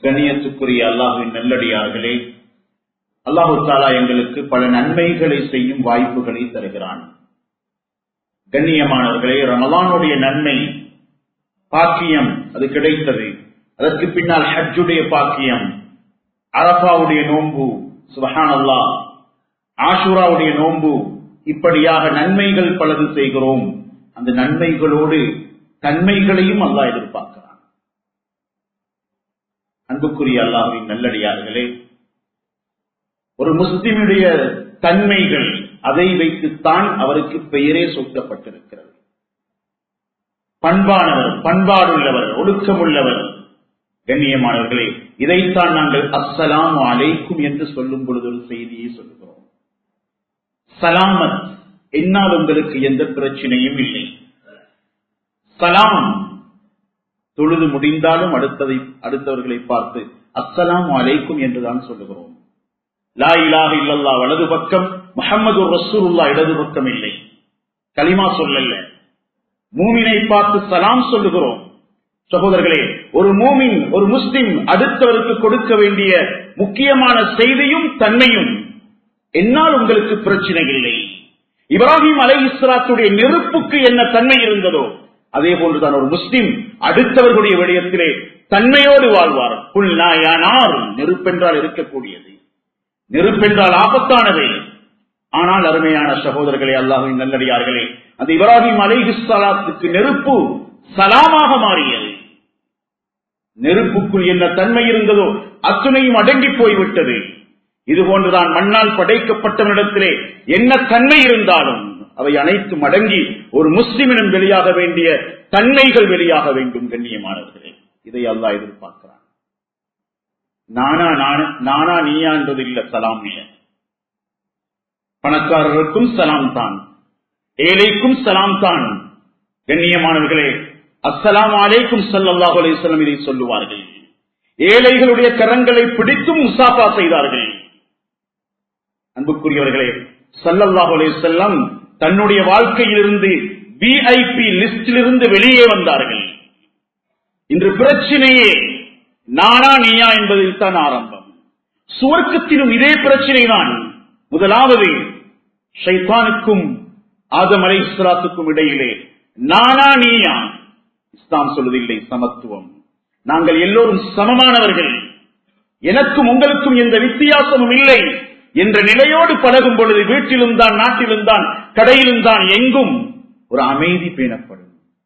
கண்ணியத்துக்குரிய அல்லாஹுவின் நல்லடியார்களே அல்லாஹு தாலா எங்களுக்கு பல நன்மைகளை செய்யும் வாய்ப்புகளை தருகிறான் கண்ணியமானவர்களே ரமலானுடைய நன்மை பாக்கியம் அது கிடைத்தது அதற்கு பின்னால் ஹஜ்ஜுடைய பாக்கியம் அரபாவுடைய நோன்பு சுபஹான் அல்லா ஆஷூராவுடைய நோன்பு இப்படியாக நன்மைகள் பலது செய்கிறோம் அந்த நன்மைகளோடு தன்மைகளையும் அல்லாஹ் எதிர்பார்க்கிறான் அன்புக்குரிய அல்லாஹின் நல்லடியார்களே ஒரு முஸ்லிமுடைய தன்மைகள் அதை வைத்துத்தான் அவருக்கு பெயரே சூட்டப்பட்டிருக்கிறது பண்பானவர் பண்பாடுள்ளவர் ஒழுக்கமுள்ளவர் கண்ணியமானவர்களே இதைத்தான் நாங்கள் அஸ்ஸலாம் அலைக்கும் என்று சொல்லும் பொழுது ஒரு செய்தியை சொல்லுகிறோம் சலாமத் என்னால் உங்களுக்கு எந்த பிரச்சனையும் இல்லை சலாம் தொழுது முடிந்தாலும் அடுத்ததை அடுத்தவர்களை பார்த்து அஸ்ஸலாம் அலைக்கும் என்றுதான் சொல்லுகிறோம் லா இலாக இல்லல்லா வலது பக்கம் முகமது ரசூருல்லா இடது பக்கம் இல்லை களிமா சொல்லல்ல மூமினை பார்த்து சலாம் சொல்லுகிறோம் சகோதரர்களே ஒரு மூமின் ஒரு முஸ்லிம் அடுத்தவருக்கு கொடுக்க வேண்டிய முக்கியமான செய்தியும் தன்மையும் என்னால் உங்களுக்கு பிரச்சனை இல்லை இப்ராஹிம் அலை இஸ்லாத்துடைய நெருப்புக்கு என்ன தன்மை இருந்ததோ அதே போன்றுதான் ஒரு முஸ்லிம் அடுத்தவர்களுடைய விடயத்திலே தன்மையோடு வாழ்வார் புல் நாயானார் நெருப்பென்றால் இருக்கக்கூடியது நெருப்பென்றால் ஆபத்தானது ஆனால் அருமையான சகோதரர்களே அல்லாஹின் நல்லடியார்களே அந்த இப்ராஹிம் அலைஹிஸ்லாத்துக்கு நெருப்பு சலாமாக மாறியது நெருப்புக்குள் என்ன தன்மை இருந்ததோ அத்துணையும் அடங்கி போய்விட்டது இது போன்றுதான் மண்ணால் படைக்கப்பட்டவனிடத்திலே என்ன தன்மை இருந்தாலும் அவை அனைத்தும் அடங்கி ஒரு முஸ்லிமிடம் வெளியாக வேண்டிய தன்மைகள் வெளியாக வேண்டும் கண்ணியமானவர்களே இதை அல்லாஹ் எதிர்பார்க்கிறான் நானா நானா நீயான்றது இல்ல சலாம் பணக்காரருக்கும் சலாம் தான் ஏழைக்கும் சலாம் தான் கண்ணியமானவர்களே அஸ்ஸலாம் அலைக்கும் சல்லாஹ் அலிஸ்லம் இதை சொல்லுவார்கள் ஏழைகளுடைய கரங்களை பிடித்தும் முசாஃபா செய்தார்கள் அன்புக்குரியவர்களே சல்லல்லாஹு அலைஹி செல்லம் தன்னுடைய வாழ்க்கையிலிருந்து விஐபி லிஸ்டிலிருந்து வெளியே வந்தார்கள் இன்று பிரச்சனையே நானா நீயா என்பதில் தான் ஆரம்பம் சுவர்க்கத்திலும் இதே பிரச்சனை தான் முதலாவது ஷைத்தானுக்கும் ஆதம் அலை இஸ்லாத்துக்கும் இடையிலே நானா நீயா இஸ்லாம் சொல்வதில்லை சமத்துவம் நாங்கள் எல்லோரும் சமமானவர்கள் எனக்கும் உங்களுக்கும் எந்த வித்தியாசமும் இல்லை என்ற நிலையோடு பழகும் பொழுது வீட்டிலும் தான் நாட்டிலும் தான் கடையிலும் தான் எங்கும் ஒரு அமைதி பேணப்படும்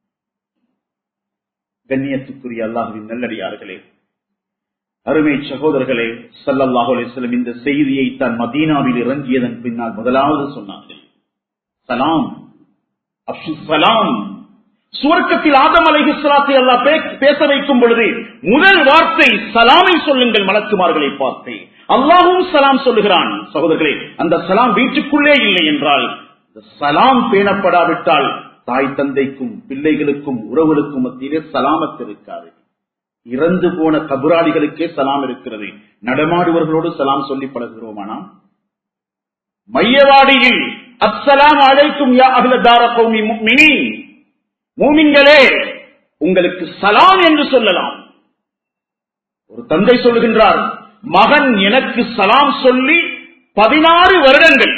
கண்ணியத்துக்குரிய அல்லாஹுவின் நல்லடியார்களே அருமை சகோதரர்களே சல்லல்லாஹு அலிஸ்லம் இந்த செய்தியை தான் மதீனாவில் இறங்கியதன் பின்னால் முதலாவது சொன்னார்கள் சலாம் அப்சு சலாம் சுவர்க்கத்தில் ஆதம் அலைஹிஸ்லாத்தை அல்லா பேச வைக்கும் பொழுது முதல் வார்த்தை சலாமை சொல்லுங்கள் மலக்குமார்களை பார்த்து அல்லாஹும் சலாம் சொல்லுகிறான் சகோதரர்களே அந்த சலாம் வீட்டுக்குள்ளே இல்லை என்றால் சலாம் பேணப்படாவிட்டால் தாய் தந்தைக்கும் பிள்ளைகளுக்கும் உறவுகளுக்கும் மத்தியிலே சலாமத் இருக்காது இறந்து போன கபுராளிகளுக்கே சலாம் இருக்கிறது நடமாடுவர்களோடு சலாம் சொல்லி பழகுகிறோமானா மையவாடியில் அஸ்ஸலாம் அழைக்கும் யா அகில தார கௌமி முக்மினீன் மூமின்களே உங்களுக்கு சலாம் என்று சொல்லலாம் ஒரு தந்தை சொல்லுகின்றார் மகன் எனக்கு சலாம் சொல்லி பதினாறு வருடங்கள்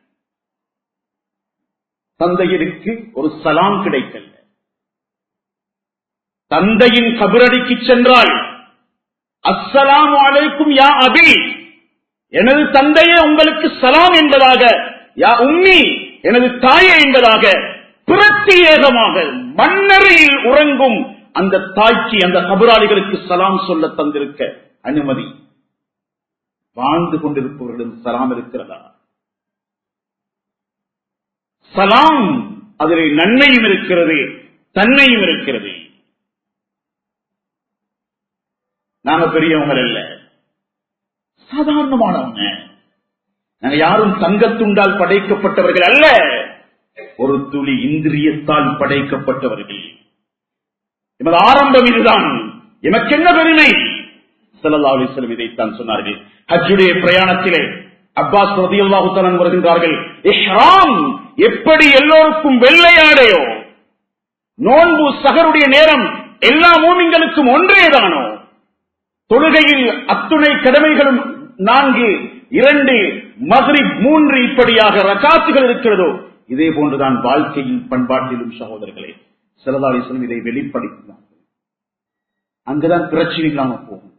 தந்தையருக்கு ஒரு சலாம் கிடைக்கல தந்தையின் கபரடிக்கு சென்றால் அஸ்ஸலாம் அலைக்கும் யா அபி எனது தந்தையே உங்களுக்கு சலாம் என்பதாக யா உம்மி எனது தாயே என்பதாக பிரத்யேகமாக மன்னரையில் உறங்கும் அந்த தாய்க்கு அந்த கபராளிகளுக்கு சலாம் சொல்ல தந்திருக்க அனுமதி வாழ்ந்து கொண்டிருப்பவர்களும் சலாம் இருக்கிறதா சலாம் அதில் நன்மையும் இருக்கிறது தன்மையும் இருக்கிறது நாங்க பெரியவங்க அல்ல சாதாரணமானவங்க நாங்க யாரும் தங்கத்துண்டால் படைக்கப்பட்டவர்கள் அல்ல ஒரு துளி இந்திரியத்தால் படைக்கப்பட்டவர்கள் எமது ஆரம்பம் இதுதான் எமக்கு என்ன பெருமை சல்லா அலிஸ்லம் இதைத்தான் சொன்னார்கள் ஹஜ்ஜுடைய பிரயாணத்திலே அப்பாஸ் ரதியுல்லாஹுத்தலன் வருகின்றார்கள் இஹ்ராம் எப்படி எல்லோருக்கும் வெள்ளையாடையோ நோன்பு சகருடைய நேரம் எல்லா மூமிங்களுக்கும் ஒன்றேதானோ தொழுகையில் அத்துணை கடமைகளும் நான்கு இரண்டு மதுரை மூன்று இப்படியாக ரகாத்துகள் இருக்கிறதோ இதே போன்றுதான் வாழ்க்கையின் பண்பாட்டிலும் சகோதரர்களே சிலதாலிசனம் இதை வெளிப்படுத்தினார்கள் அங்குதான் பிரச்சனை இல்லாம போகும்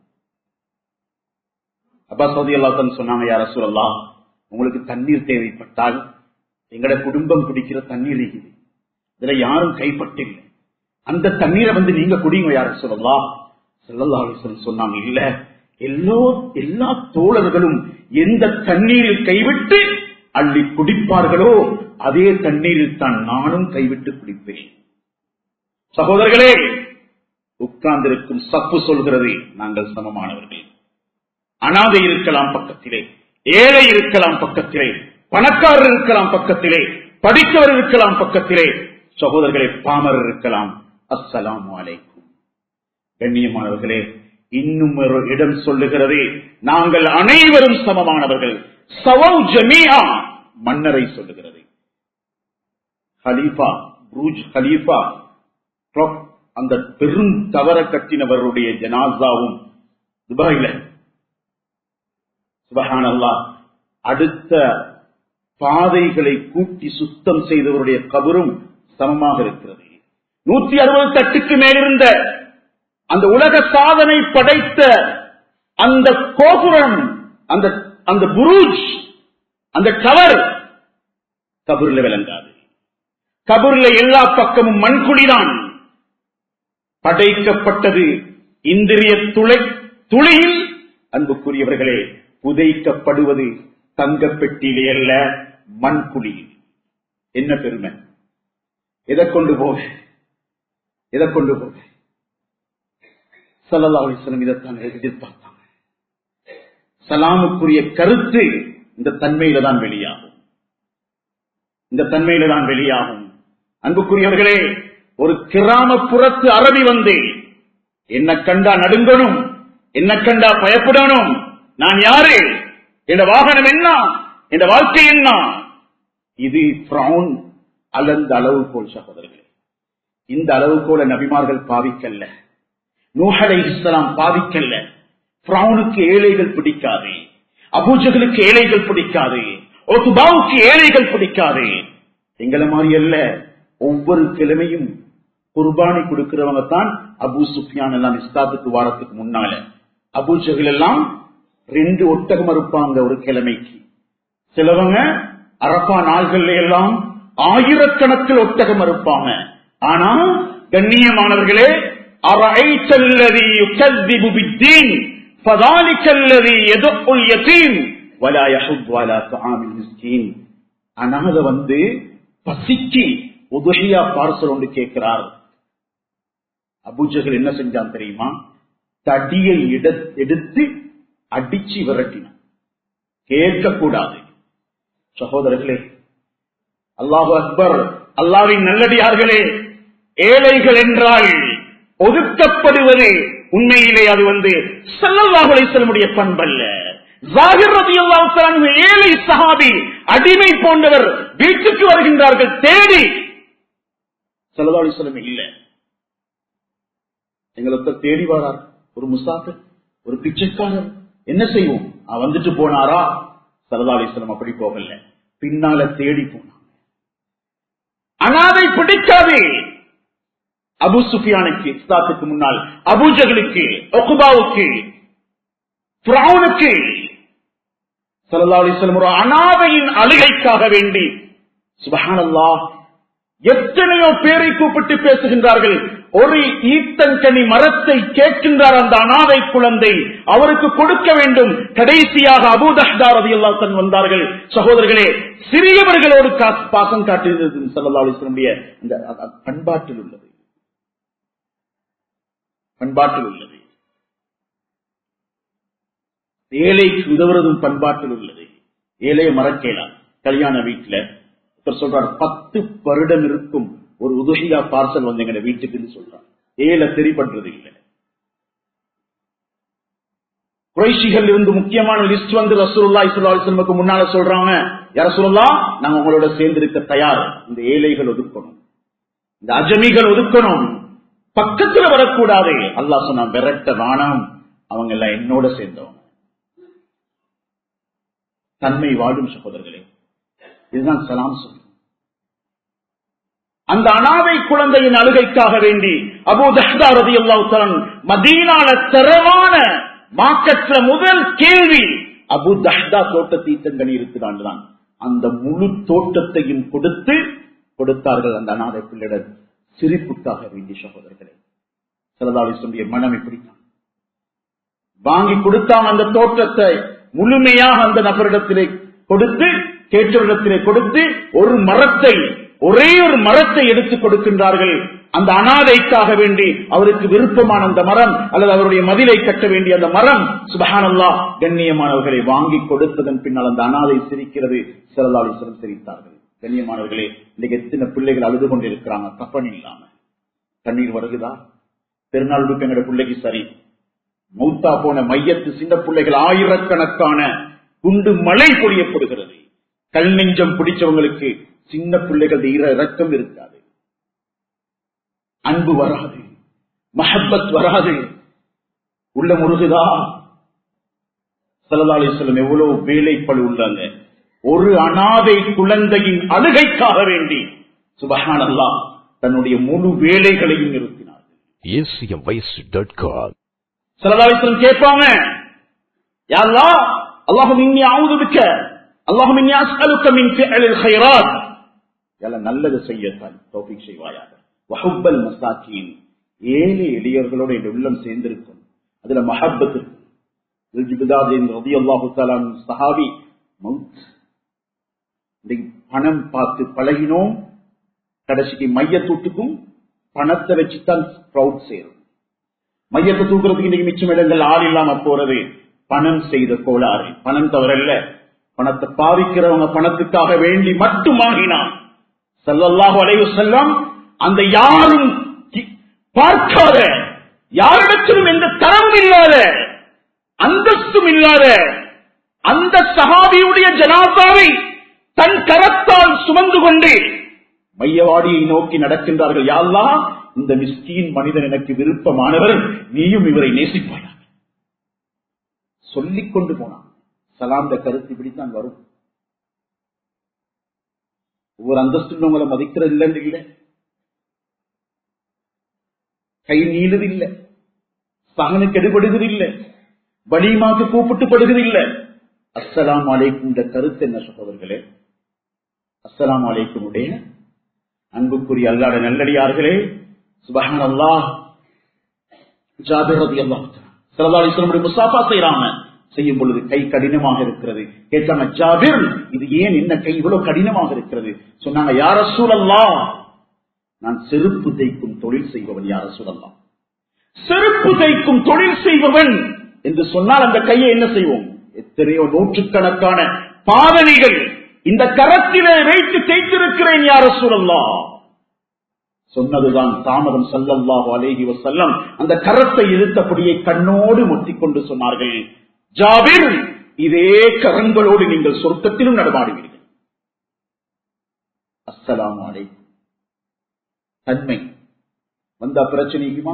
அப்பா சௌதி அல்லாத்தன் சொன்னாங்க யார சொல்லலாம் உங்களுக்கு தண்ணீர் தேவைப்பட்டால் எங்கட குடும்பம் குடிக்கிற தண்ணீர் இருக்குது இதுல யாரும் கைப்பட்டில்லை அந்த தண்ணீரை வந்து நீங்க குடிங்க யார சொல்லலாம் செல்லல்லாஹ் சொன்னாங்க இல்ல எல்லோ எல்லா தோழர்களும் எந்த தண்ணீரில் கைவிட்டு அள்ளி குடிப்பார்களோ அதே தண்ணீரில் தான் நானும் கைவிட்டு குடிப்பேன் சகோதரர்களே உட்கார்ந்திருக்கும் சப்பு சொல்கிறது நாங்கள் சமமானவர்கள் அனாதை இருக்கலாம் பக்கத்திலே ஏழை இருக்கலாம் பக்கத்திலே பணக்காரர் இருக்கலாம் பக்கத்திலே படித்தவர் இருக்கலாம் பக்கத்திலே சகோதரர்களே பாமரர் இருக்கலாம் அஸ்ஸலாம் அலைக்கும் கண்ணியமானவர்களே இன்னும் ஒரு இடம் சொல்லுகிறது நாங்கள் அனைவரும் சமமானவர்கள் சவௌ ஜமீஆ மன்னரை சொல்லுகிறது ஹலீஃபா புரூஜ் ஹலீஃபா கிளாக் அந்த பெரும் தவற கட்டினவருடைய ஜனாசாவும் துபாயில சுபஹானல்லா அடுத்த பாதைகளை கூட்டி சுத்தம் செய்தவருடைய கபரும் சமமாக இருக்கிறது நூத்தி அறுபது தட்டுக்கு மேலிருந்த அந்த உலக சாதனை படைத்த அந்த கோபுரம் அந்த அந்த புரூஜ் அந்த கவர் கபூர்ல விளங்காது கபூர்ல எல்லா பக்கமும் மண்குழிதான் படைக்கப்பட்டது இந்திரிய துளை துளியில் அன்புக்குரியவர்களே புதைக்கப்படுவது தங்க பெட்டியிலே அல்ல மண்குழியில் என்ன பெருமை எதை கொண்டு போக எதை கொண்டு போக சல்லா அலிஸ்லம் இதைத்தான் எதிர்பார்த்தாங்க சலாமுக்குரிய கருத்து இந்த தன்மையில தான் வெளியாகும் இந்த தன்மையில தான் வெளியாகும் அன்புக்குரியவர்களே ஒரு கிராமப்புறத்து அரபி வந்து என்ன கண்டா நடுங்கணும் என்ன கண்டா பயப்படணும் நான் யாரு என் வாகனம் என்ன என் வாழ்க்கை என்ன இது பிரவுன் அளந்த அளவுகோல் சகோதரர்களே இந்த அளவுகோல நபிமார்கள் பாவிக்கல்ல நூஹலை இஸ்லாம் பாவிக்கல்ல பிரவுனுக்கு ஏழைகள் பிடிக்காது அபூஜகளுக்கு ஏழைகள் பிடிக்காது ஒத்துபாவுக்கு ஏழைகள் பிடிக்காது எங்களை மாதிரி அல்ல ஒவ்வொரு கிழமையும் குர்பானி கொடுக்கிறவங்க தான் அபு சுஃபியான் எல்லாம் இஸ்லாத்துக்கு வாரத்துக்கு முன்னால அபூஜகள் எல்லாம் ரெண்டு ஒட்டகம் இருப்பாங்க ஒரு கிழமைக்கு சிலவங்க அரப்பா நாள்கள்ல எல்லாம் ஆயிரக்கணக்கில் ஒட்டகம் இருப்பாங்க ஆனா கண்ணியமானவர்களே அரைத்தல்லதி யுகذب بالدين فذلك الذي يدق اليتيم ولا يحض على طعام المسكين அனாத வந்து பசிக்கு உதுஹியா பார்சல் ஒன்று கேட்கிறார் அபூஜகள் என்ன செஞ்சான் தெரியுமா தடியை எடுத்து அடிச்சு விரட்டினான் கேட்கக்கூடாது சகோதரர்களே அல்லாஹு அக்பர் அல்லாவின் நல்லடியார்களே ஏழைகள் என்றால் ஒதுக்கப்படுவது உண்மையிலே அது வந்து செல்லல்லாஹுலை செல்லமுடைய பண்பல்ல ஜாகிர் ரதி அல்லாஹ் ஏழை சஹாபி அடிமை போன்றவர் வீட்டுக்கு வருகின்றார்கள் தேடி செல்லதாளி செல்லம் இல்ல எங்களுக்கு தேடி வரார் ஒரு முசாஃபர் ஒரு பிச்சைக்காரர் என்ன செய்வோம் அவன் வந்துட்டு போனாரா சரதாலிஸ்லம் அப்படி போகல பின்னால தேடி போனான் அனாதை பிடிக்காதே அபு சுஃபியானுக்கு இஸ்லாத்துக்கு முன்னால் அபூஜகளுக்கு ஒகுபாவுக்கு பிராவுனுக்கு சரதாலிஸ்லம் ஒரு அனாதையின் அழுகைக்காக வேண்டி சுபஹானல்லா எத்தனையோ பேரை கூப்பிட்டு பேசுகின்றார்கள் ஒரு ஈத்தங்கனி மரத்தை கேட்கின்றார் அந்த அனாதை குழந்தை அவருக்கு கொடுக்க வேண்டும் கடைசியாக அபூதஹ்தார் ரதியல்லாஹு வந்தார்கள் சகோதரர்களே சிறியவர்களோடு கா- பாசம் காட்டுகிறது சல்லல்லாஹு அலைஹி வஸல்லமுடைய அந்த அ- அ- பண்பாட்டில் உள்ளது பண்பாட்டில் உள்ளது ஏழைக்கு உதவுறதும் பண்பாட்டில் உள்ளது ஏழையை மறக்கலாம் கல்யாண வீட்டுல ஒருத்தர் சொல்றார் பத்து வருடம் இருக்கும் ஒரு உதவியா பார்சல் வந்து எங்க வீட்டுக்குன்னு சொல்றார் ஏழை தெரி பண்றது இல்லை குறைஷிகள் இருந்து முக்கியமான லிஸ்ட் வந்து ரசூலுல்லாஹி ஸல்லல்லாஹு அலைஹி வஸல்லமுக்கு முன்னால சொல்றாங்க யார சொல்லலாம் நாங்க உங்களோட சேர்ந்து இருக்க தயார் இந்த ஏழைகள் ஒதுக்கணும் இந்த அஜமிகள் ஒதுக்கணும் பக்கத்துல வரக்கூடாது அல்லாஹ் சொன்னா விரட்ட வேணாம் அவங்க எல்லாம் என்னோட சேர்ந்தவங்க தன்மை வாழும் சகோதரர்களே இதுதான் சலாம் சொல்லும் அந்த அனாதை குழந்தையின் அழுகைக்காக வேண்டி அபு தஹ்தா ரதி அல்லாஹ் மதீனால தரமான மார்க்கெட்ல முதல் கேள்வி அபு தஹ்தா தோட்டத்தை தங்கனி இருக்கிறான் தான் அந்த முழு தோட்டத்தையும் கொடுத்து கொடுத்தார்கள் அந்த அனாதை பிள்ளையிடம் சிரிப்புக்காக வேண்டிய சகோதரர்களே சரதாலிசனுடைய மனம் இப்படித்தான் வாங்கி கொடுத்தான் அந்த தோட்டத்தை முழுமையாக அந்த நபரிடத்திலே கொடுத்து கேட்டவரிடத்திலே கொடுத்து ஒரு மரத்தை ஒரே ஒரு மரத்தை எடுத்துக் கொடுக்கின்றார்கள் அந்த அனாதைக்காக வேண்டி அவருக்கு விருப்பமான அந்த மரம் அல்லது அவருடைய மதிலை கட்ட வேண்டிய அந்த மரம் சுபஹானல்லா கண்ணியமானவர்களை வாங்கி கொடுத்ததன் பின்னால் அந்த அனாதை சிரிக்கிறது சிறலாளீஸ்வரம் சிரித்தார்கள் கண்ணியமானவர்களே இன்னைக்கு எத்தனை பிள்ளைகள் அழுது கொண்டிருக்கிறாங்க கப்பன் இல்லாம தண்ணீர் வருகுதா பெருநாள் உடுப்பு எங்கட பிள்ளைக்கு சரி மௌத்தா போன மையத்து சின்ன பிள்ளைகள் ஆயிரக்கணக்கான குண்டு மழை பொழியப்படுகிறது கல் நெஞ்சம் பிடிச்சவங்களுக்கு சின்ன பிள்ளைகள் ஈர இறக்கம் இருக்காது அன்பு வராது மஹப்பத் வராது உள்ள முருகுதா சலதாலி செல்லும் எவ்வளவு வேலைப்பழு உள்ளாங்க ஒரு அனாதை குழந்தையின் அழுகைக்காக வேண்டி சுபஹான் அல்லா தன்னுடைய முழு வேலைகளையும் நிறுத்தினார் acmvoice.com சலதாலிசலம் கேட்பாங்க யாரா அல்லாஹும் இன்னி ஆவுதுக்க அல்லாஹும் இன்னி அஸ்அலுக்க மின் ஃபிஅலில் கைராத் எல்லாம் நல்லது செய்யத்தான் தௌஃபீக் செய்வாயாக வஹுப்பல் மசாக்கீன் ஏழை எளியவர்களோட இந்த உள்ளம் சேர்ந்திருக்கும் அதுல மஹப்பத் இருக்கும் சஹாபி மவுத் இன்னைக்கு பணம் பார்த்து பழகினோம் கடைசிக்கு மையத்தூட்டுக்கும் பணத்தை வச்சுதான் ப்ரௌட் செய்யறோம் மையத்தை தூக்குறதுக்கு இன்னைக்கு மிச்சம் இடங்கள் ஆள் இல்லாம போறது பணம் செய்த கோளாறு பணம் தவறல்ல பணத்தை பாவிக்கிறவங்க பணத்துக்காக வேண்டி மட்டும் வாங்கினான் சல்லல்லாஹு அலைஹி செல்லம் அந்த யாரும் கி- பார்க்காத யாரிடத்திலும் எந்த தரமும் இல்லாத அந்தஸ்தும் இல்லாத அந்த சஹாபியுடைய ஜனாதாவை தன் கரத்தால் சுமந்து கொண்டு மையவாடியை நோக்கி நடக்கின்றார்கள் யாழ்லா இந்த மிஸ்கீன் மனிதன் எனக்கு விருப்பமானவர் நீயும் இவரை நேசிப்பாயாக சொல்லிக் கொண்டு போனான் சலாந்த கருத்து இப்படித்தான் வரும் ஒவ்வொரு அந்தஸ்து உங்களை மதிக்கிறது இல்லைன்னு இல்லை கை நீளுது இல்லை சகனுக்கு எடுபடுகிறது இல்லை வலிமாக்கு கூப்பிட்டு படுகிறது இல்லை அஸ்ஸலாம் அலைக்கும் கருத்து என்ன சகோதரர்களே அஸ்ஸலாம் அலைக்கும் உடைய அன்புக்குரிய அல்லாட நல்லடியார்களே சுபஹான் அல்லாஹ் ஜாபிர் ரதி அல்லாஹ் சரதாலிஸ்வரமுடைய முசாஃபா செய்யறாங்க செய்யும் பொழுது கை கடினமாக இருக்கிறது கேட்டாங்க ஜாபிர் இது ஏன் என்ன கை இவ்வளவு கடினமாக இருக்கிறது சொன்னாங்க யார சூழல்லா நான் செருப்பு தைக்கும் தொழில் செய்பவன் யார சூழல்லாம் செருப்பு தைக்கும் தொழில் செய்பவன் என்று சொன்னால் அந்த கையை என்ன செய்வோம் எத்தனையோ நூற்றுக்கணக்கான பாதணிகள் இந்த கரத்திலே வைத்து தேய்த்திருக்கிறேன் யார சூழல்லா சொன்னதுதான் தாமதம் சல்லல்லாஹு அலைஹி வஸல்லம் அந்த கரத்தை இழுத்தபடியே கண்ணோடு முத்திக் கொண்டு சொன்னார்கள் ஜாபிர் இதே கரங்களோடு நீங்கள் சொர்க்கத்திலும் நடமாடுவீர்கள் அஸ்ஸலாமு அலைக்கும் தன்மை வந்தா பிரச்சனைக்குமா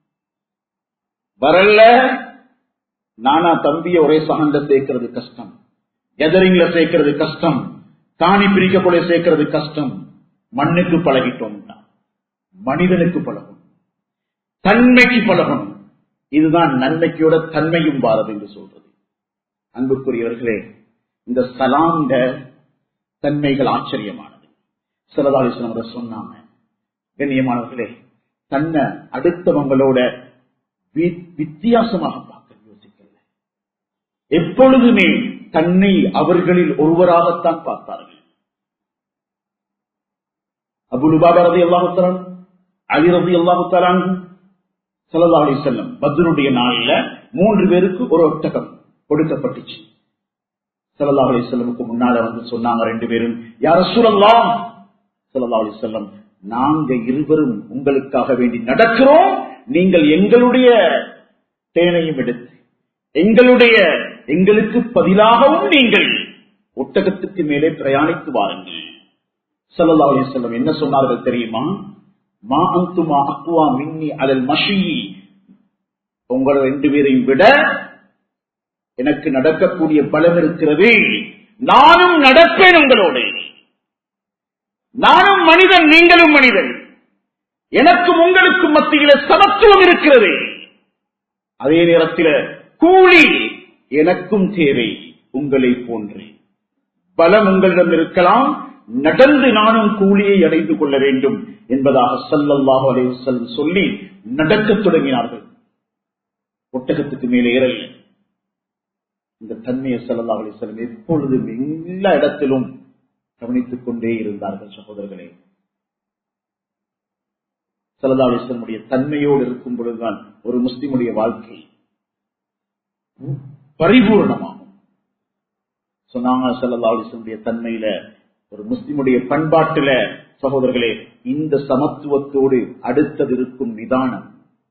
வரல நானா தம்பிய ஒரே சகண்ட சேர்க்கிறது கஷ்டம் கெதரிங்ல சேர்க்கிறது கஷ்டம் காணி பிரிக்கக்கூடிய சேர்க்கிறது கஷ்டம் மண்ணுக்கு பழகிட்டோம் மனிதனுக்கு பழகும் தன்மைக்கு பழகணும் இதுதான் நன்மைக்கையோட தன்மையும் வாரது என்று சொல்றது அன்புக்குரியவர்களே இந்த சலாந்த தன்மைகள் ஆச்சரியமானது சிலதாலிசனம் சொன்னாங்க கண்ணியமானவர்களே தன்னை அடுத்தவங்களோட வி- வித்தியாசமாக பார்க்க யோசிக்கல எப்பொழுதுமே தன்னை அவர்களில் ஒருவராகத்தான் பார்த்தார்கள் அபுலுபாபா ரதி அல்லாஹுத்தரான் அலி ரதி அல்லாஹுத்தரான் சல்லா அலி செல்லம் பத்ருடைய நாளில் மூன்று பேருக்கு ஒரு ஒட்டகம் கொடுக்கப்பட்டுச்சு சல்லா அலி செல்லமுக்கு முன்னால வந்து சொன்னாங்க ரெண்டு பேரும் யார சூழல்லாம் சல்லா அலி செல்லம் நாங்க இருவரும் உங்களுக்காக வேண்டி நடக்கிறோம் நீங்கள் எங்களுடைய தேனையும் எடுத்து எங்களுடைய எங்களுக்கு பதிலாகவும் நீங்கள் ஒட்டகத்துக்கு மேலே பிரயாணித்து வாருங்கள் சல்லா அலி செல்லம் என்ன சொன்னார்கள் தெரியுமா மா அந்துமா அக்குவா மின்னி அலல் மஷி உங்களை ரெண்டு பேரையும் விட எனக்கு நடக்கக்கூடிய பலம் இருக்கிறது நானும் நடப்பேன் உங்களோடு நானும் மனிதன் நீங்களும் மனிதன் எனக்கும் உங்களுக்கும் மத்தியில சமத்துவம் இருக்கிறது அதே நேரத்தில் கூலி எனக்கும் தேவை உங்களை போன்றே பலம் உங்களிடம் இருக்கலாம் நடந்து நானும் கூலியை அடைந்து கொள்ள வேண்டும் என்பதாக சல்லல்லாஹு அலைஹி வஸல்லம் சொல்லி நடக்கத் தொடங்கினார்கள் ஒட்டகத்துக்கு மேலே ஏறல இந்த தன்மையை சல்லல்லாஹு அலைஹி வஸல்லம் எப்பொழுதும் எல்லா இடத்திலும் கவனித்துக் கொண்டே இருந்தார்கள் சகோதரர்களே சல்லல்லாஹு அலைஹி வஸல்லமுடைய தன்மையோடு இருக்கும் பொழுதுதான் ஒரு முஸ்லிமுடைய வாழ்க்கை பரிபூர்ணமாகும் சொன்னாங்க சல்லல்லாஹு அலைஹி வஸல்லமுடைய தன்மையில ஒரு முஸ்லிமுடைய பண்பாட்டுல சகோதரர்களே இந்த சமத்துவத்தோடு அடுத்தது இருக்கும் நிதானம்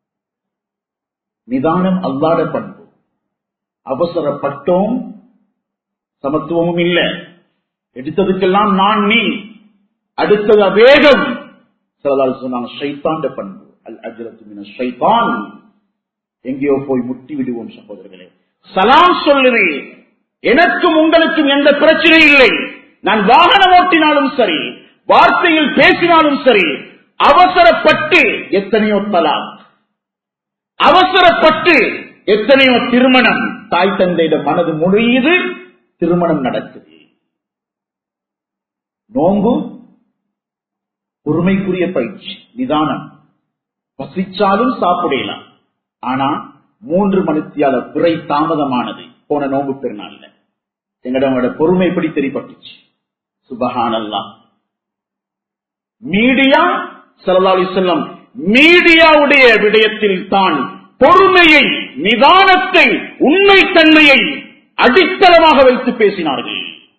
நிதானம் அல்லாத பண்பு அவசரப்பட்டோம் சமத்துவமும் இல்ல எடுத்ததுக்கெல்லாம் நான் நீ அடுத்தது வேகம் சிலதால் சொன்னாங்க ஷைத்தாண்ட பண்பு அல் அஜரத்து மின ஷைத்தான் எங்கேயோ போய் முட்டி விடுவோம் சகோதரர்களே சலாம் சொல்லுது எனக்கும் உங்களுக்கும் எந்த பிரச்சனை இல்லை நான் வாகனம் ஓட்டினாலும் சரி வார்த்தையில் பேசினாலும் சரி அவசரப்பட்டு எத்தனையோ தலாம் அவசரப்பட்டு எத்தனையோ திருமணம் தாய் தந்தையிடம் மனது முடியுது திருமணம் நடக்குது நோம்பு பொறுமைக்குரிய பயிற்சி நிதானம் பசிச்சாலும் சாப்பிடலாம் ஆனா மூன்று மணித்தியால பிறை தாமதமானது போன நோம்பு பெருநாள்ல எங்களோட பொறுமை எப்படி தெரிப்பட்டுச்சு சுபஹானல்லா மீடியா சலதாலி செல்லம் மீடியாவுடைய விடயத்தில் தான் பொறுமையை நிதானத்தை உண்மைத்தன்மையை அடித்தளமாக வைத்து பேசினார்கள்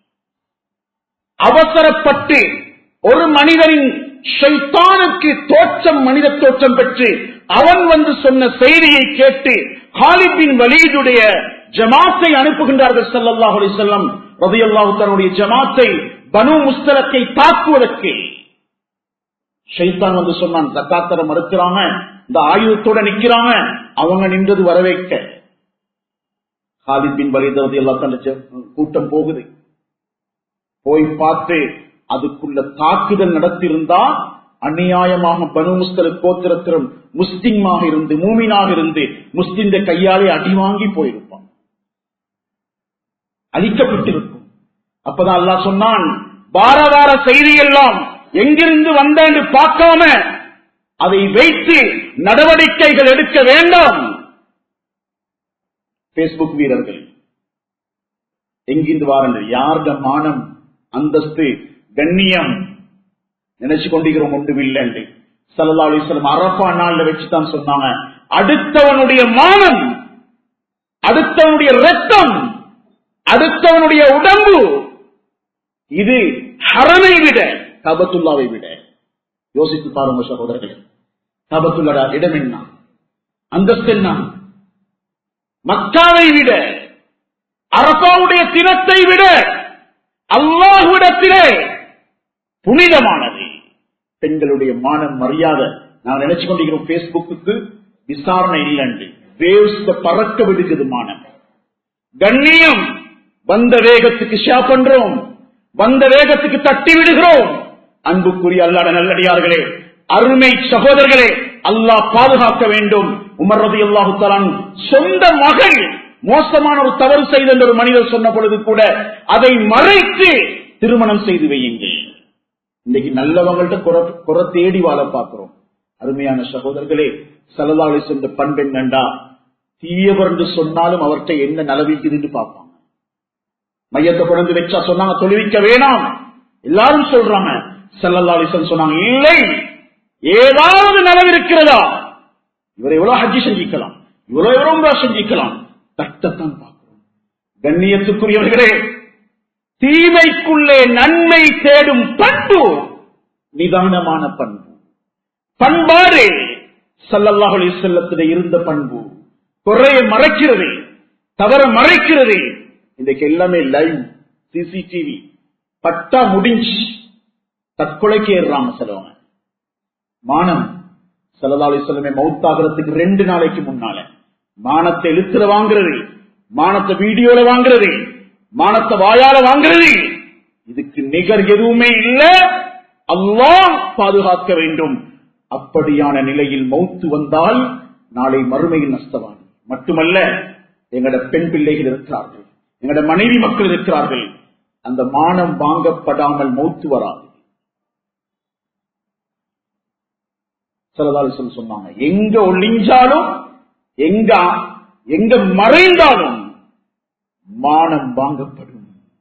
அவசரப்பட்டு ஒரு மனிதனின் ஷைத்தானுக்கு தோற்றம் மனித தோற்றம் பெற்று அவன் வந்து சொன்ன செய்தியை கேட்டு ஹாலிபின் வலீதுடைய ஜமாத்தை அனுப்புகின்றார்கள் சல்லல்லாஹு அலைஹி வஸல்லம் ரலியல்லாஹு தன்னுடைய ஜமாத்தை பனு முஸ்தலக்கை தாக்குவதற்கு ஷைத்தான் வந்து சொன்னான் ஜக்காத்தர மறுக்கிறாங்க இந்த ஆயுதத்தோட நிக்கிறாங்க அவங்க நின்றது வரவேற்க ஹாலித் பின் வலீத் ரலியல்லாஹு தன்னுடைய கூட்டம் போகுது போய் பார்த்து அதுக்குள்ள தாக்குதல் நடத்தியிருந்தா அநியாயமாக பனு முஸ்தல கோத்திரத்திலும் முஸ்லிமாக இருந்து மூமினாக இருந்து முஸ்லிம் கையாலே அடி வாங்கி போயிருப்பான் அழிக்கப்பட்டிருக்கும் அப்பதான் அல்லா சொன்னான் வார வார செய்தி எல்லாம் எங்கிருந்து வந்த என்று பார்க்காம அதை வைத்து நடவடிக்கைகள் எடுக்க வேண்டாம் பேஸ்புக் வீரர்கள் எங்கிருந்து வாரங்கள் யாருட மானம் அந்தஸ்து கண்ணியம் நினைச்சு கொண்டிருக்கிறோம் ஒன்றும் இல்லை சல்லா அலிஸ்லம் அரபா நாள்ல வச்சுதான் சொன்னாங்க அடுத்தவனுடைய மானம் அடுத்தவனுடைய ரத்தம் அடுத்தவனுடைய உடம்பு இது ஹரனை விட கபத்துல்லாவை விட யோசித்து பாருங்க சகோதரர்களே கபத்துல்லா இடம் என்ன அந்தஸ்து என்ன மக்காவை விட அரபாவுடைய தினத்தை விட அல்லாஹுடத்திலே புனிதமானது பெண்களுடைய மானம் மரியாதை நான் நினைச்சு கொண்டிருக்கிறோம் பேஸ்புக்கு விசாரணை இல்லைண்டு வேவ்ஸ் பறக்க விடுக்குது மானம் கண்ணியம் வந்த வேகத்துக்கு ஷா பண்றோம் வந்த வேகத்துக்கு தட்டி விடுகிறோம் அன்புக்குரிய அல்லாட நல்லடியார்களே அருமை சகோதரர்களே அல்லாஹ் பாதுகாக்க வேண்டும் உமர் ரதி அல்லாஹு தலான் சொந்த மகள் மோசமான ஒரு தவறு செய்த என்று ஒரு மனிதர் சொன்ன பொழுது கூட அதை மறைத்து திருமணம் செய்து வையுங்கள் இன்னைக்கு நல்லவங்கள்ட்ட குறை தேடி வாழ பார்க்கிறோம் அருமையான சகோதரர்களே சலதாளி சொந்த பண்பெண் கண்டா தீயவர் என்று சொன்னாலும் அவர்கிட்ட என்ன நலவிக்குதுன்னு பார்ப்பாங்க மையத்தை கொண்டு வச்சா சொன்னாங்க தொழுவிக்க வேணாம் எல்லாரும் சொல்றாங்க செல்லல்லாலிசன் சொன்னாங்க இல்லை ஏதாவது நலவு இருக்கிறதா இவரை எவ்வளவு ஹஜ்ஜி செஞ்சிக்கலாம் இவ்வளவு எவ்வளவு செஞ்சிக்கலாம் தட்டத்தான் பார்க்கிறோம் கண்ணியத்துக்குரியவர்களே தீமைக்குள்ளே நன்மை தேடும் பண்பு நிதானமான பண்பு பண்பாடு சல்லல்லாஹலி செல்லத்திலே இருந்த பண்பு குறைய மறைக்கிறது தவற மறைக்கிறது இன்றைக்கு எல்லாமே லைவ் சிசிடிவி பட்டா முடிஞ்சு தற்கொலைக்கு ஏறுறாங்க சிலவங்க மானம் சல்லல்லாஹலி செல்லமே மவுத்தாகிறதுக்கு ரெண்டு நாளைக்கு முன்னால மானத்தை எழுத்துல வாங்குறது மானத்தை வீடியோல வாங்குறது மானத்தை வாயால வாங்குறது இதுக்கு நிகர் எதுவுமே இல்ல அல்லாஹ் பாதுகாக்க வேண்டும் அப்படியான நிலையில் மௌத்து வந்தால் நாளை மறுமையில் நஷ்டவான் மட்டுமல்ல எங்கட பெண் பிள்ளைகள் இருக்கிறார்கள் எங்கட மனைவி மக்கள் இருக்கிறார்கள் அந்த மானம் வாங்கப்படாமல் மௌத்து வராது சிலதால் சொல்லி சொன்னாங்க எங்க ஒளிஞ்சாலும் எங்க எங்க மறைந்தாலும் மானம் வாங்கப்படும்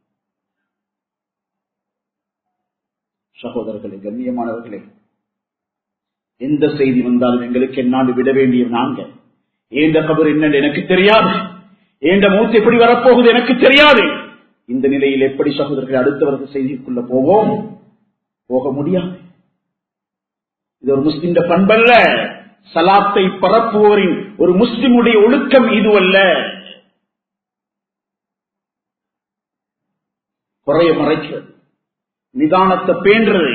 சகோதரர்களே கண்ணியமானவர்களே எந்த செய்தி வந்தாலும் எங்களுக்கு என்னாண்டு விட வேண்டிய நாங்க ஏந்த கபர் என்னன்னு எனக்கு தெரியாது ஏந்த மூத்து எப்படி வரப்போகுது எனக்கு தெரியாது இந்த நிலையில் எப்படி சகோதரர்கள் அடுத்தவர்கள் செய்திக்குள்ள போவோம் போக முடியாது இது ஒரு முஸ்லிம் பண்பல்ல சலாத்தை பரப்புவோரின் ஒரு முஸ்லிமுடைய ஒழுக்கம் இதுவல்ல குறைய மறைக்கிறது நிதானத்தை பேன்றது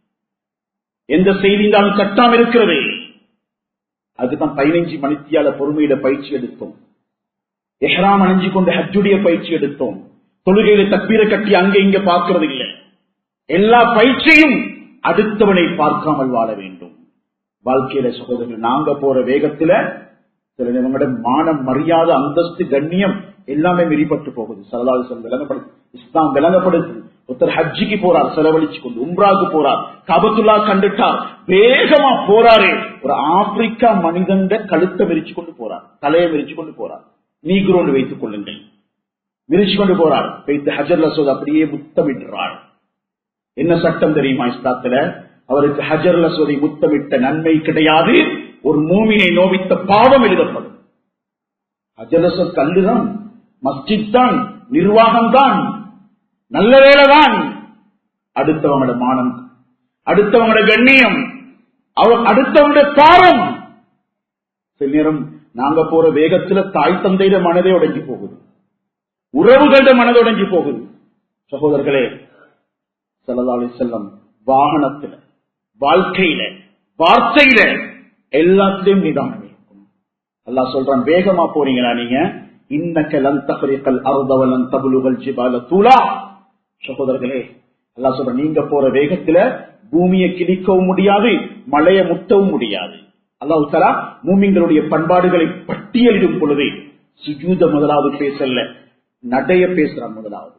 எந்த செய்திந்தாலும் கட்டாம இருக்கிறது அதுதான் பதினைஞ்சு மணித்தியால பொறுமையில பயிற்சி எடுத்தோம் எஹ்ராம் அணிஞ்சு கொண்டு ஹஜ்ஜுடைய பயிற்சி எடுத்தோம் தொழுகையில தப்பீரை கட்டி அங்க இங்க பார்க்கறது இல்லை எல்லா பயிற்சியும் அடுத்தவனை பார்க்காமல் வாழ வேண்டும் வாழ்க்கையில சகோதரர்கள் நாங்க போற வேகத்துல சில நேரங்களோட மானம் மரியாதை அந்தஸ்து கண்ணியம் எல்லாமே மிரிப்பட்டு போகுது சரதாது சொல் விளங்கப்படுது இஸ்லாம் விளங்கப்படுது ஒருத்தர் ஹஜ்ஜிக்கு போறார் செலவழிச்சு கொண்டு உம்ராக்கு போறார் கபத்துல்லா கண்டுட்டார் வேகமா போறாரு ஒரு ஆப்பிரிக்கா மனிதண்ட கழுத்தை விரிச்சு கொண்டு போறார் தலையை விரிச்சு கொண்டு போறார் நீக்ரோன்னு வைத்துக் கொள்ளுங்கள் விரிச்சு கொண்டு போறார் வைத்து ஹஜர் லசோத் அப்படியே முத்தமிடுறார் என்ன சட்டம் தெரியுமா இஸ்லாத்துல அவருக்கு ஹஜர் லசோதை முத்தமிட்ட நன்மை கிடையாது ஒரு மூமினை நோவித்த பாவம் எழுதப்படும் ஹஜர் லசோத் கல்லுதான் மஸ்ஜித் தான் நிர்வாகம் தான் நல்ல வேலைதான் அடுத்தவங்களோட மானம் அடுத்தவங்களோட கண்ணியம் அவர் அடுத்தவங்களோட பாரம் சில நேரம் நாங்க போற வேகத்துல தாய் தந்தையிட மனதே உடைஞ்சு போகுது உறவுகள மனது உடைஞ்சு போகுது சகோதரர்களே செல்லதாலி செல்லம் வாகனத்துல வாழ்க்கையில வார்த்தையில எல்லாத்திலையும் நிதானம் இருக்கும் அல்லா சொல்றான் வேகமா போறீங்களா நீங்க இன்னக்க லன் தகரிக்கல் அருதவலன் தபுலுகள் ஜிபால தூளா சகோதரர்களே அல்லா சொல்ற நீங்க போற வேகத்துல பூமியை கிழிக்கவும் முடியாது மழையை முட்டவும் முடியாது அல்லாஹு தலா மூமிங்களுடைய பண்பாடுகளை பட்டியலிடும் பொழுது சுஜூத முதலாவது பேசல நடைய பேசுறான் முதலாவது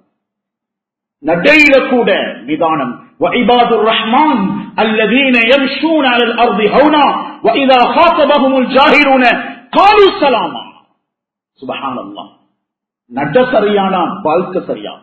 நடையில கூட நிதானம் وعباد الرحمن الذين يمشون على الارض هونا واذا خاطبهم الجاهلون قالوا سلاما سبحان الله நட சரியானா வாழ்க்கை சரியான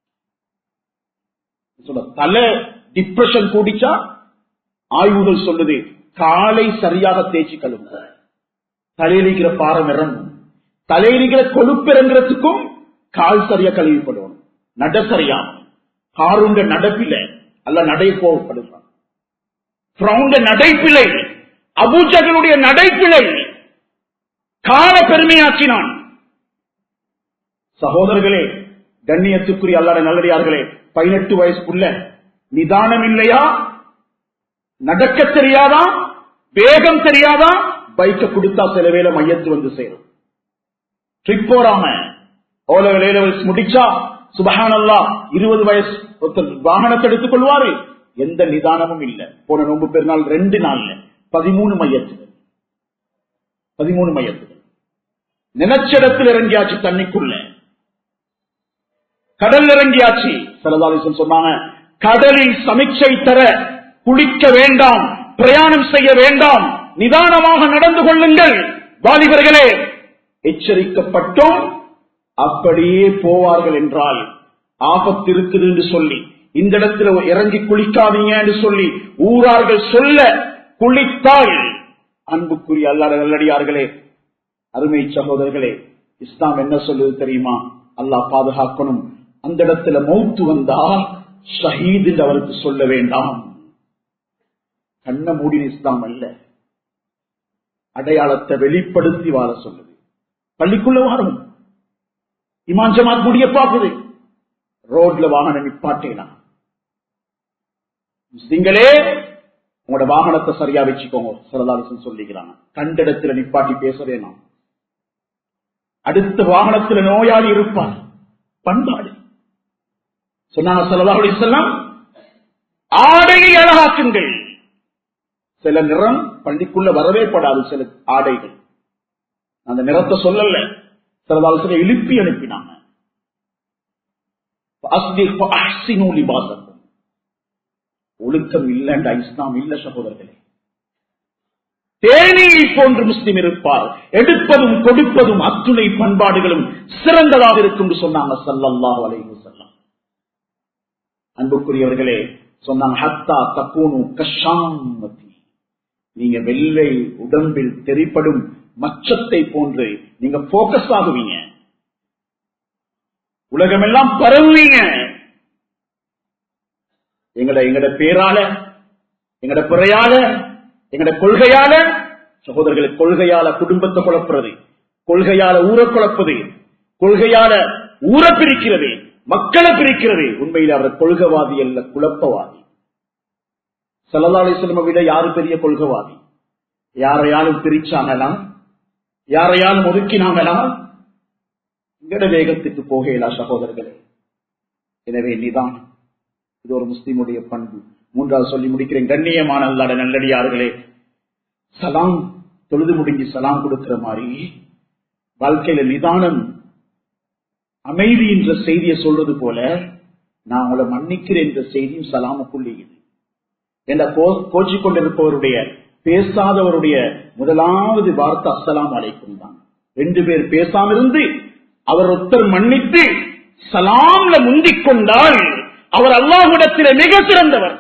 தலை டிப்ரெஷன் கூடிச்சா ஆய்வுகள் சொல்லுது காலை சரியாக தேய்ச்சி கழுவுங்க தலையிலிக்கிற பாரம் இறங்கும் தலையிலிக்கிற கொழுப்பு இறங்குறதுக்கும் கால் சரியா கழுவிப்படும் நட சரியா காருண்ட நடப்பில அல்ல நடை போகப்படுகிறான் நடைப்பிலை அபூஜகளுடைய நடைப்பிலை கால பெருமையாக்கினான் சகோதரர்களே கண்ணியத்துக்குரிய அல்லாட நல்லடியார்களே பதினெட்டு வயசுக்குள்ள நிதானம் இல்லையா நடக்க தெரியாதா வேகம் தெரியாதா பைக்க கொடுத்தா சில வேலை மையத்து வந்து சேரும் ட்ரிப் போறாம லெவல்ஸ் முடிச்சா சுபஹானல்லா இருபது வயசு ஒருத்தர் வாகனத்தை எடுத்துக் கொள்வாரு எந்த நிதானமும் இல்ல போன நோம்பு பெருநாள் ரெண்டு நாள்ல பதிமூணு மையத்துகள் பதிமூணு மையத்துகள் நிலச்சடத்தில் இறங்கியாச்சு தண்ணிக்குள்ள கடல் இறங்கியாச்சு சரதாலிசன் சொன்னாங்க கடலில் சமிச்சை தர குளிக்க வேண்டாம் பிரயாணம் செய்ய வேண்டாம் நிதானமாக நடந்து கொள்ளுங்கள் வாலிபர்களே எச்சரிக்கப்பட்டும் அப்படியே போவார்கள் என்றால் ஆபத்து இருக்குது என்று சொல்லி இந்த இடத்துல இறங்கி குளிக்காதீங்க என்று சொல்லி ஊரார்கள் சொல்ல குளித்தால் அன்புக்குரிய அல்லாத நல்லடியார்களே அருமை சகோதரர்களே இஸ்லாம் என்ன சொல்லுது தெரியுமா அல்லாஹ் பாதுகாக்கணும் அந்த இடத்துல மௌத்து வந்தா ஷஹீத் என்று அவருக்கு சொல்ல வேண்டாம் கண்ண மூடின இஸ்லாம் அல்ல அடையாளத்தை வெளிப்படுத்தி வாழ சொல்லுது பள்ளிக்குள்ள வாரும் இமான் ஜமாத் முடிய பார்க்குது ரோட்ல வாகனம் நிப்பாட்டேலாம் முஸ்லிங்களே உங்களோட வாகனத்தை சரியா வச்சுக்கோங்க சிறதாலசன் சொல்லிக்கிறாங்க கண்டிடத்துல நிப்பாட்டி பேசவே நாம் அடுத்த வாகனத்தில் நோயாளி இருப்பார் பண்பாடு சொன்னாங்க ஸல்லல்லாஹு அலைஹி வஸல்லம் ஆடையை அழகாக்குங்கள் சில நிறம் பள்ளிக்குள்ள வரவே படாது சில ஆடைகள் அந்த நிறத்தை சொல்லல சில இழுப்பி அனுப்பினாங்க அஸ்திக் அஹ்சினு லிபாசக்கும். ஒழுக்கம் இல்லைன்ற இஸ்லாம் இல்ல சகோதரர்களே தேனியை போன்று முஸ்லிம் இருப்பார் எடுப்பதும் கொடுப்பதும் அத்துணை பண்பாடுகளும் சிறந்ததாக இருக்கும் என்று சொன்னாங்க ஸல்லல்லாஹு அலைஹி வஸல்லம் அன்புக்குரியவர்களே சொன்னாங்க ஹத்தா தக்கூனு கஷாமதி நீங்க வெள்ளை உடம்பில் தெரிப்படும் மச்சத்தை போன்று நீங்க போக்கஸ் ஆகுவீங்க உலகமெல்லாம் பரவுவீங்க எங்கட எங்கட பேரால எங்கட பிறையால எங்கட கொள்கையால சகோதரர்களை கொள்கையால குடும்பத்தை குழப்புறது கொள்கையால ஊரை குழப்பது கொள்கையால ஊரை பிரிக்கிறது மக்களை பிரிக்கிறது உண்மையில் அவர் கொள்கைவாதி அல்ல குழப்பவாதி சல்லல்லாஹு செல்வ விட யாரு பெரிய கொள்கைவாதி யாரையாலும் பிரிச்சாங்களாம் யாரையாலும் ஒதுக்கினாங்களாம் எங்கட வேகத்துக்கு போகலா சகோதரர்களே எனவே நிதான் இது ஒரு முஸ்லிமுடைய பண்பு மூன்றாவது சொல்லி முடிக்கிறேன் கண்ணியமான அல்லாட நல்லடியார்களே சலாம் தொழுது முடிஞ்சு சலாம் கொடுக்கிற மாதிரி வாழ்க்கையில நிதானம் அமைதி என்ற செய்தியை சொல்றது போல நான் உங்களை மன்னிக்கிறேன் என்ற செய்தியும் சலாமுக்குள்ளேயுது என்ற கோச்சிக் கொண்டிருப்பவருடைய பேசாதவருடைய முதலாவது வார்த்தை அஸ்ஸலாம் அலைக்கும் தான் ரெண்டு பேர் பேசாம இருந்து அவர் ஒருத்தர் மன்னித்து சலாம்ல முந்திக் கொண்டால் அவர் அல்லாஹ்விடத்திலே மிக சிறந்தவர்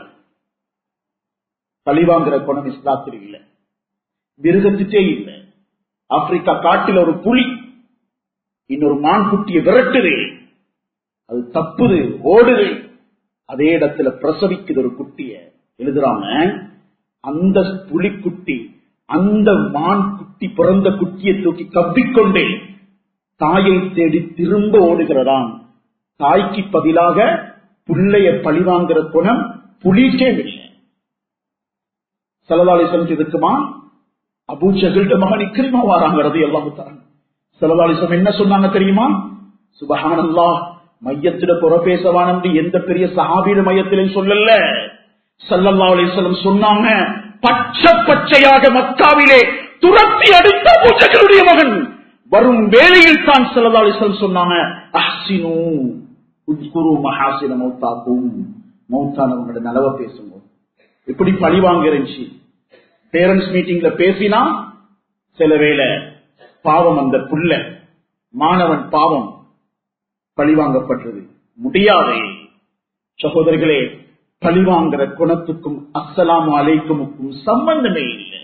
பழிவாங்கிற குணம் இஸ்லாத்தில் இல்லை மிருகத்துட்டே இல்லை ஆப்பிரிக்கா காட்டில் ஒரு புலி இன்னொரு மான் குட்டியை விரட்டுது அது தப்புது ஓடுது அதே இடத்துல பிரசவிக்குது ஒரு குட்டிய எழுதுறாங்க அந்த புலிக்குட்டி அந்த மான் குட்டி பிறந்த குட்டியை தூக்கி கவ்விக்கொண்டே தாயை தேடி திரும்ப ஓடுகிறதாம் தாய்க்கு பதிலாக புள்ளைய பழிவாங்கிற குணம் புலிக்கே இல்லை செலவாளிசம் இருக்குமா அபூச்சகிட்ட மகன் இக்கிரிமா வாராங்கிறது எல்லாம் செலவாளிசம் என்ன சொன்னாங்க தெரியுமா சுபஹானல்லா மையத்திட புற பேசவானம் எந்த பெரிய சஹாபீட மையத்திலும் சொல்லல சல்லல்லா அலிஸ்லம் சொன்னாங்க பச்சை பச்சையாக மக்காவிலே துரத்தி அடித்த பூஜைகளுடைய மகன் வரும் வேளையில் தான் சல்லல்லா அலிஸ்லம் சொன்னாங்க அஹ்சினு உத்குரு மஹாசின மௌத்தாக்கும் மௌத்தானவங்களோட நலவ பேசுங்க இப்படி பழி வாங்கிருந்துச்சு பேரண்ட்ஸ் மீட்டிங்ல பேசினா சில வேளை பாவம் அந்த புள்ள மாணவன் பாவம் பழிவாங்கப்பட்டது முடியாதே சகோதரர்களே பழிவாங்கிற குணத்துக்கும் அஸ்ஸலாமு அலைக்குமுக்கும் சம்பந்தமே இல்லை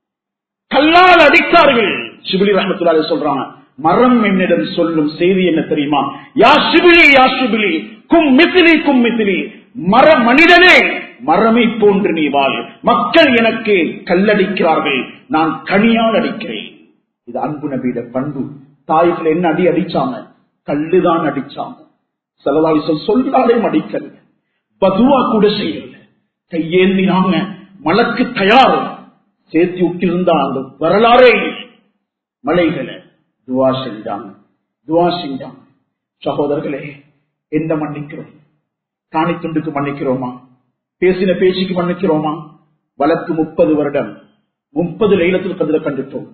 கல்லால் அடித்தார்கள் சிபிலி ரஹமத்துல்லாலே சொல்றாங்க மரம் என்னிடம் சொல்லும் செய்தி என்ன தெரியுமா யா சிபிலி யா சிபிலி கும் மிசிலி கும் மிசிலி மர மனிதனே மரமை போன்று நீ வாழ் மக்கள் எனக்கு கல்லடிக்கிறார்கள் நான் கனியால் அடிக்கிறேன் இது அன்பு நபியிட பண்பு தாய்கள் என்ன அடி அடிச்சாங்க கல்லுதான் அடிச்சாங்க செலவாளி சொல் சொல்லாலே அடிக்கல பதுவா கூட செய்யல கையேந்தினாங்க மலக்கு தயார் சேர்த்து விட்டிருந்தா அந்த வரலாறே இல்லை. மலைகளை துவா செஞ்சாங்க துவா செஞ்சாங்க சகோதரர்களே எந்த மன்னிக்கிறோம் காணி துண்டுக்கு மன்னிக்கிறோமா பேசின பேச்சுக்கு மன்னிக்கிறோமா வழக்கு முப்பது வருடம் முப்பது லைலத்தில் கதிர கண்டுட்டோம்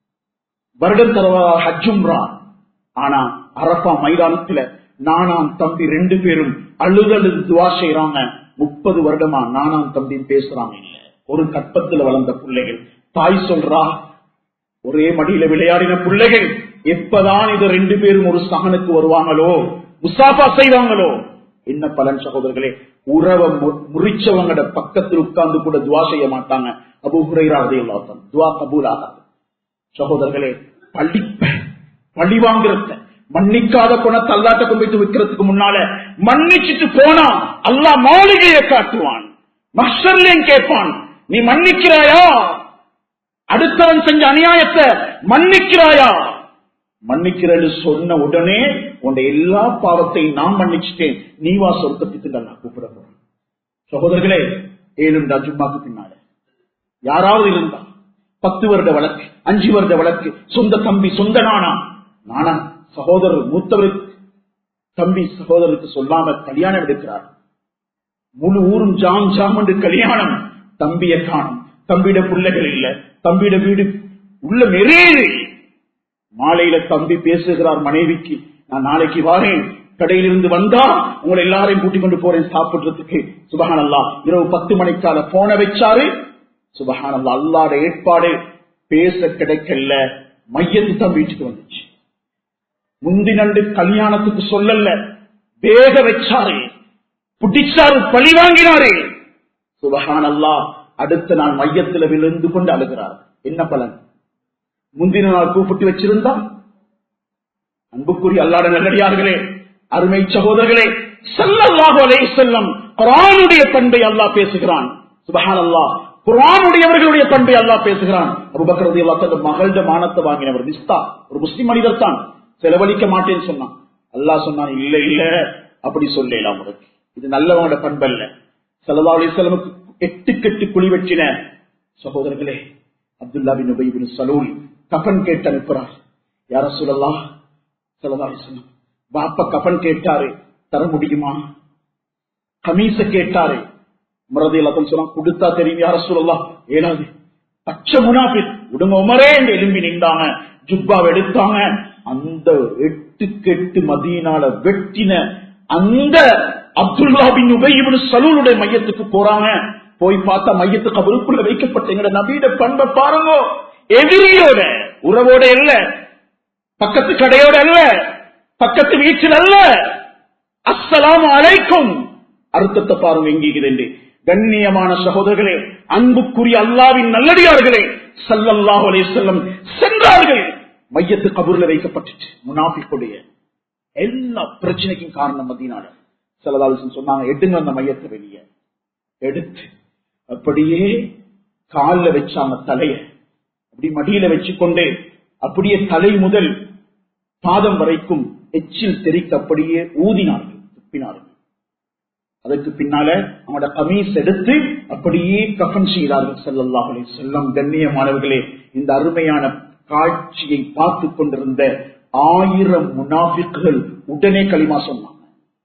வருடம் தரவா ஹஜ்ஜும்ரா ஆனா அரப்பா மைதானத்துல நானாம் தம்பி ரெண்டு பேரும் அழுதழுது துவா செய்யறாங்க முப்பது வருடமா நானாம் தம்பி பேசுறாங்க இல்ல ஒரு கற்பத்துல வளர்ந்த பிள்ளைகள் தாய் சொல்றா ஒரே மடியில விளையாடின பிள்ளைகள் எப்பதான் இது ரெண்டு பேரும் ஒரு சகனுக்கு வருவாங்களோ முசாஃபா செய்வாங்களோ என்ன பலன் சகோதரர்களே உறவை மு- முறிச்சவங்கட பக்கத்தில் உட்கார்ந்து கூட துவா செய்ய மாட்டாங்க அபு ஹுரைராதே துவா கபூல் ஆகாது சகோதரர்களே பள்ளிப்ப பழி வாங்குறத மன்னிக்காத குணத்தை அல்லாட்ட கொண்டு போய் வைக்கிறதுக்கு முன்னால மன்னிச்சுட்டு போனா அல்லாஹ் மாளிகையை காட்டுவான் மஷர்லையும் கேட்பான் நீ மன்னிக்கிறாயா அடுத்தவன் செஞ்ச அநியாயத்தை மன்னிக்கிறாயா மன்னிக்கிறேன்னு சொன்ன உடனே உன் எல்லா பாவத்தையும் நான் மன்னிச்சுட்டேன் நீ வா சொர்க்கத்துக்கு நான் கூப்பிட போறேன் சகோதரர்களே ஏழுண்டா ஜும்மாக்கு பின்னால யாராவது இருந்தா பத்து வருட வழக்கு அஞ்சு வருட வழக்கு சொந்த தம்பி சொந்த நானா நானா சகோதரர் மூத்தவருக்கு தம்பி சகோதரருக்கு சொல்லாம கல்யாணம் எடுக்கிறார் முழு ஊரும் ஜாம் ஜாம் என்று கல்யாணம் தம்பிய காணும் தம்பியிட பிள்ளைகள் இல்ல தம்பியிட வீடு உள்ள மெரேது மாலையில தம்பி பேசுகிறார் மனைவிக்கு நான் நாளைக்கு வாரேன் கடையிலிருந்து வந்தா உங்களை எல்லாரையும் கூட்டிக் கொண்டு போறேன் சாப்பிடுறதுக்கு சுபஹான் அல்லா இரவு பத்து மணிக்கால போன வச்சாரு சுபஹான் அல்லா அல்லாட ஏற்பாடு பேச கிடைக்கல மையத்து தான் வீட்டுக்கு வந்துச்சு முந்தினண்டு கல்யாணத்துக்கு சொல்லல வேக வச்சாரு புட்டிச்சாரு பழி வாங்கினாரு சுபஹான் அல்லா அடுத்த நாள் மையத்துல விழுந்து கொண்டு அழுகிறார் என்ன பலன் முந்தின நாள் கூப்பிட்டு வச்சிருந்தா அன்புக்குரிய அல்லாட நல்லடியார்களே அருமை சகோதரர்களே சல்லல்லாஹு அலைஹி செல்லம் குரானுடைய பண்பை அல்லாஹ் பேசுகிறான் சுபஹான் அல்லாஹ் குரானுடையவர்களுடைய பண்பை அல்லாஹ் பேசுகிறான் அபுபக்கரதி அல்லா தன் மகள்ட மானத்தை வாங்கினவர் நிஸ்தா ஒரு முஸ்லிம் மனிதர் தான் செலவழிக்க மாட்டேன்னு சொன்னான் அல்லாஹ் சொன்னான் இல்ல இல்ல அப்படி சொல்லலாம் உனக்கு இது நல்லவங்களோட பண்பல்ல சல்லா அலிஸ்லமுக்கு எட்டு கெட்டு குழி வெட்டின சகோதரர்களே அப்துல்லா பின் உபை பின் சலூல் கபன் கேட்டு அனுப்புறார் யார சொல்லலாம் சல்லா அலிஸ்லம் பாப்பா கபன் கேட்டாரு தர முடியுமா கமீச கேட்டாரு மறதி எல்லாத்தையும் சொன்னா கொடுத்தா தெரியும் யார சொல்லலாம் ஏனாது பச்சை முனாபில் உடுங்க உமரே என்று எலும்பி நின்றாங்க ஜுப்பாவை எடுத்தாங்க அந்த எட்டு கெட்டு மதியனால வெட்டின அந்த அப்துல்லா பின் உபயிபுன் சலூலுடைய மையத்துக்கு போறாங்க போய் பார்த்தா மையத்து கபருக்குள்ள வைக்கப்பட்ட எங்கட நபீட பண்பை பாருங்க எதிரியோட உறவோட இல்ல பக்கத்து கடையோட அல்ல பக்கத்து வீட்டில் அல்ல அஸ்ஸலாம் அலைக்கும் அர்த்தத்தை பாருங்க எங்கிருது கண்ணியமான சகோதரர்களே அன்புக்குரிய அல்லாவின் நல்லடியார்களே சல்லல்லாஹு அலைஹி செல்லம் சென்றார்கள் மையத்து கபூர்ல வைக்கப்பட்டுச்சு முனாஃபிக்குடைய எல்லா பிரச்சனைக்கும் காரணம் மதியனால சல்லல்லாஹு சொன்னாங்க எடுங்க அந்த மையத்தை வெளியே எடுத்து அப்படியே காலில் வச்சாங்க தலைய அப்படி மடியில வச்சுக்கொண்டு அப்படியே தலை முதல் பாதம் வரைக்கும் எச்சில் தெரிக்க அப்படியே ஊதினார்கள் துப்பினார்கள் அதற்கு பின்னால அவனோட கமீஸ் எடுத்து அப்படியே கஃன் செய்தார்கள் செல்லல்லாஹலே செல்லம் கண்ணியமானவர்களே இந்த அருமையான காட்சியை பார்த்து கொண்டிருந்த ஆயிரம் முனாஃபிக்குகள் உடனே களிமா சொன்னாங்க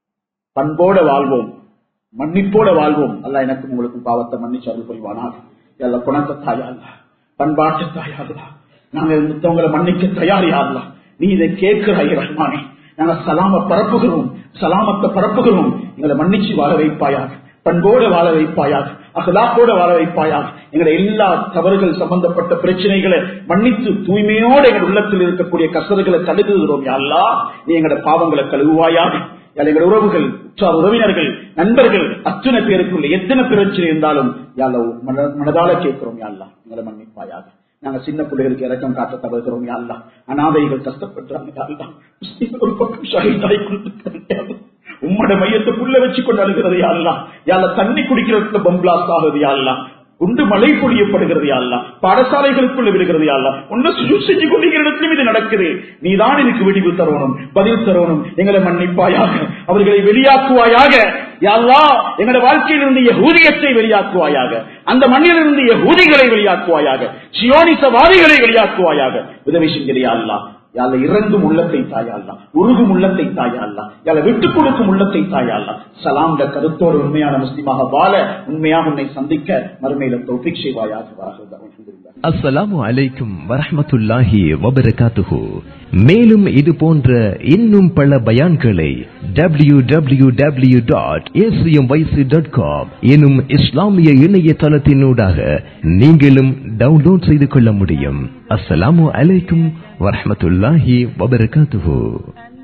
பண்போட வாழ்வோம் மன்னிப்போட வாழ்வோம் அல்ல எனக்கு உங்களுக்கு பாவத்தை மன்னிச்சு அருள் புரிவானாக எல்லா குணத்தை தாயாடலாம் பண்பாட்டு தாயாடலாம் நாங்க மத்தவங்களை மன்னிக்க தயார் யாரலாம் நீ இதை கேட்கிறாய் ரஹ்மானே நாங்க சலாம பரப்புகிறோம் சலாமத்தை பரப்புகிறோம் எங்களை மன்னிச்சு வாழ வைப்பாயாக பண்போட வாழ வைப்பாயாக அகலாப்போட வாழ வைப்பாயாக எங்களை எல்லா தவறுகள் சம்பந்தப்பட்ட பிரச்சனைகளை மன்னித்து தூய்மையோட எங்கள் உள்ளத்தில் இருக்கக்கூடிய கசறுகளை தடுக்குகிறோம் யாழ்லா நீ எங்களோட பாவங்களை கழுவுவாயாக எங்கள் உறவுகள் உற்றார் உறவினர்கள் நண்பர்கள் அத்தனை பேருக்குள்ள எத்தனை பிரச்சனை இருந்தாலும் யாழ்ல மனதால கேட்கிறோம் யாழ்லா எங்களை மன்னிப்பாயாக நாங்க சின்ன பிள்ளைகளுக்கு இறக்கம் காட்ட தவறுகிறோம் யாழ்லா அனாதைகள் கஷ்டப்படுறாங்க யாழ்லா ஒரு பக்கம் ஷஹீதாய் கொடுத்து உம்மோட மையத்துக்குள்ள வச்சு கொண்டு அழுகிறது யாழ்லா யாழ தண்ணி குடிக்கிறதுக்கு பம்பிளாஸ் ஆகுது யாழ்லா குண்டு மழை பொழியப்படுகிறது யாழ்லா பாடசாலைகளுக்குள்ள விடுகிறது யாழ்லா ஒன்னு செஞ்சு கொண்டிருக்கிற இடத்திலும் இது நடக்குது நீதான் எனக்கு விடிவு தரணும் பதில் தரணும் எங்களை மன்னிப்பாயாக அவர்களை வெளியாக்குவாயாக யாழ்லா எங்களோட வாழ்க்கையில் இருந்து யகூதியத்தை வெளியாக்குவாயாக அந்த மண்ணில் இருந்து யகூதிகளை வெளியாக்குவாயாக சியோனிசவாதிகளை வெளியாக்குவாயாக உதவி செஞ்சிரியா அல்லா யால இறங்கும் உள்ளத்தை தாயாள்லா உருகும் உள்ளத்தை தாயாள்லா யால விட்டுக் கொடுக்கும் உள்ளத்தை தாயாள்லா சலாம்ல கருத்தோடு உண்மையான முஸ்லிமாக வாழ உண்மையாக உன்னை சந்திக்க மறுமையில தௌபிக் செய்வாயாக அஸ்ஸலாமு அலைக்கும் வரஹமத்துல்லாஹி வபரகாத்துஹு மேலும் இது போன்ற இன்னும் பல பயான்களை W W W dot dot com எனும் இஸ்லாமிய இணையதளத்தினூடாக நீங்களும் டவுன்லோட் செய்து கொள்ள முடியும் அஸ்ஸலாமு அலைக்கும் வரஹமத்துல்லாஹி வபரகாத்துஹு